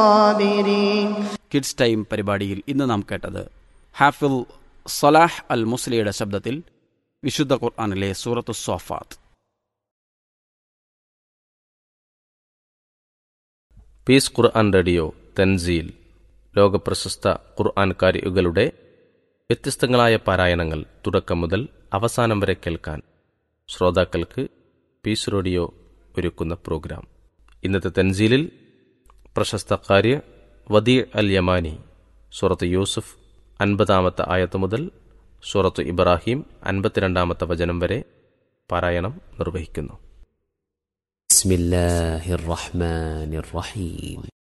الصابرين kids time പരിപാടിയിൽ ഇന്ന് നാം കേട്ടത് ഹാഫിൽ സലാഹ് അൽ മുസ്ലിയുടെ ശബ്ദത്തിൽ വിശുദ്ധ ഖുർആാനിലെ സൂറത്തു സോഫാത്ത് പീസ് ഖുർആൻ റേഡിയോ തൻസീൽ ലോകപ്രശസ്ത ഖുർആൻ കാരികളുടെ വ്യത്യസ്തങ്ങളായ പാരായണങ്ങൾ തുടക്കം മുതൽ അവസാനം വരെ കേൾക്കാൻ ശ്രോതാക്കൾക്ക് പീസ് റേഡിയോ ഒരുക്കുന്ന പ്രോഗ്രാം ഇന്നത്തെ തൻസീലിൽ പ്രശസ്ത കാര്യ വദീ അൽ യമാനി സൂറത്ത് യൂസുഫ് അൻപതാമത്തെ ആയത്ത് മുതൽ സൂറത്ത് ഇബ്രാഹിം അൻപത്തിരണ്ടാമത്തെ വചനം വരെ പാരായണം നിർവഹിക്കുന്നു بسم الله الرحمن الرحيم